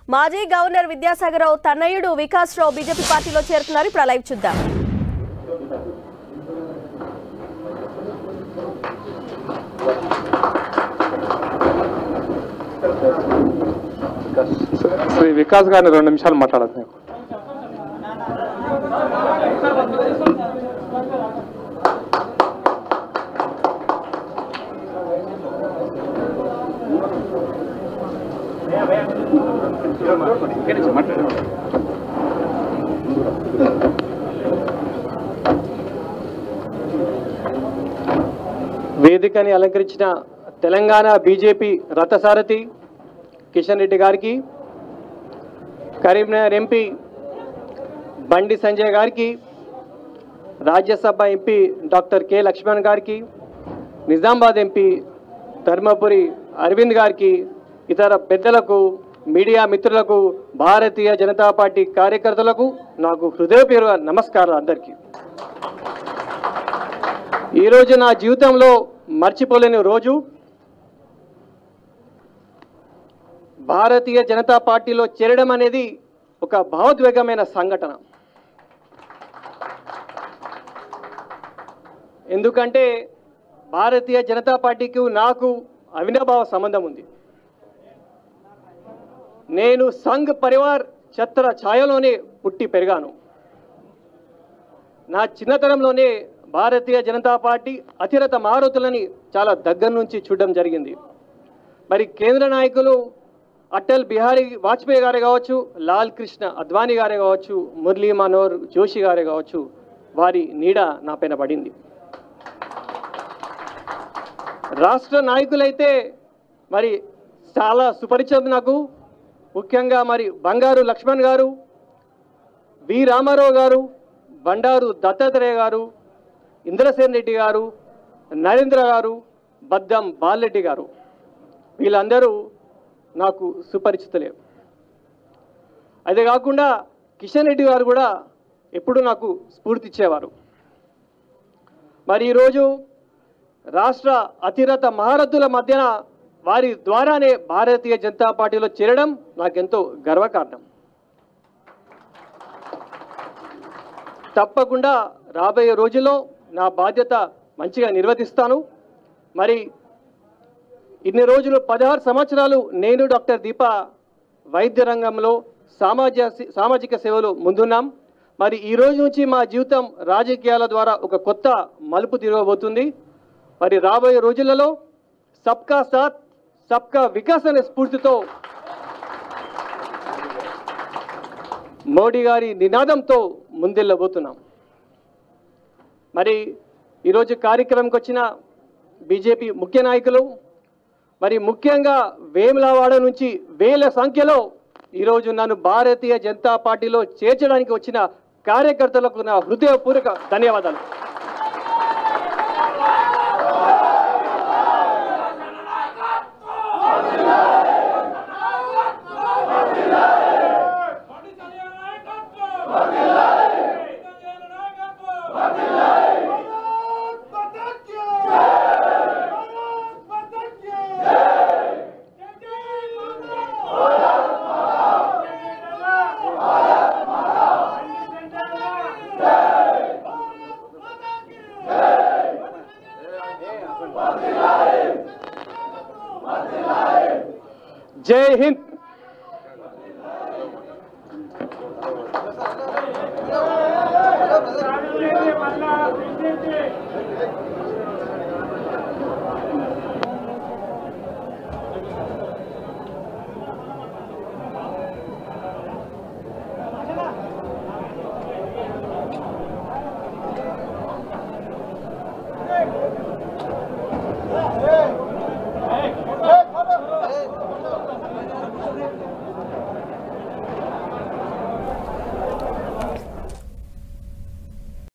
మాజీ గవర్నర్ విద్యాసాగరరావు తనయుడు వికాస్ రావు బీజేపీ పార్టీలో చేరుతున్నారు ఇప్పుడు ఆ లైవ్ చూద్దాం శ్రీ వికాస్ గారిని రెండు నిమిషాలు మాట్లాడదు నాకు వేదికని అలంకరించిన తెలంగాణ బీజేపీ రథసారథి కిషన్ రెడ్డి గారికి కరీంనగర్ ఎంపీ బండి సంజయ్ గారికి Rajya Sabha MP doctor K Laxman గారికి నిజామాబాద్ ఎంపీ ధర్మపురి అరవింద్ గారికి ఇతర పెద్దలకు మీడియా మిత్రులకు భారతీయ జనతా పార్టీ కార్యకర్తలకు నాకు హృదయపూర్వ నమస్కారాలు అందరికీ ఈరోజు నా జీవితంలో మర్చిపోలేని రోజు భారతీయ జనతా పార్టీలో చేరడం అనేది ఒక భావోద్వేగమైన సంఘటన ఎందుకంటే భారతీయ జనతా పార్టీకి నాకు అవినాభావ సంబంధం ఉంది నేను సంఘ్ పరివార్ ఛత్ర ఛాయలోనే పుట్టి పెరిగాను నా చిన్నతనంలోనే భారతీయ జనతా పార్టీ అతిరత మారుతులని చాలా దగ్గర నుంచి చూడడం జరిగింది మరి కేంద్ర నాయకులు అటల్ బిహారీ వాజ్పేయి గారే కావచ్చు లాల్ కృష్ణ అద్వానీ గారే కావచ్చు మురళీ మనోహర్ జోషి గారే కావచ్చు వారి నీడ నా పైన పడింది రాష్ట్ర నాయకులైతే మరి చాలా సుపరిచితం నాకు ముఖ్యంగా మరి బంగారు లక్ష్మణ్ గారు వి రామారావు గారు బండారు దత్తాత్రేయ గారు ఇంద్రసేన్ రెడ్డి గారు నరేంద్ర గారు బద్దం బాలరెడ్డి గారు వీళ్ళందరూ నాకు సుపరిచితులే అదే కాకుండా కిషన్ రెడ్డి గారు కూడా ఎప్పుడు నాకు స్ఫూర్తి ఇచ్చేవారు మరి ఈరోజు రాష్ట్ర అతిరథ మహారథుల మధ్యన వారి ద్వారానే భారతీయ జనతా పార్టీలో చేరడం నాకెంతో గర్వకారణం తప్పకుండా రాబోయే రోజుల్లో నా బాధ్యత మంచిగా నిర్వర్తిస్తాను మరి ఇన్ని రోజులు పదహారు సంవత్సరాలు నేను డాక్టర్ దీప వైద్య రంగంలో సామాజిక సామాజిక సేవలో ముందున్నాం మరి ఈ రోజు నుంచి మా జీవితం రాజకీయాల ద్వారా ఒక కొత్త మలుపు తిరగబోతుంది మరి రాబోయే రోజులలో సబ్కా సాత్ సబ్కా వికాస్ అనే స్ఫూర్తితో మోడీ గారి నినాదంతో ముందెళ్ళబోతున్నాం మరి ఈరోజు కార్యక్రమంకి వచ్చిన బీజేపీ ముఖ్య నాయకులు మరి ముఖ్యంగా వేములవాడ నుంచి వేల సంఖ్యలో ఈరోజు నన్ను భారతీయ జనతా పార్టీలో చేర్చడానికి వచ్చిన కార్యకర్తలకు నా హృదయపూర్వక ధన్యవాదాలు జై హింద్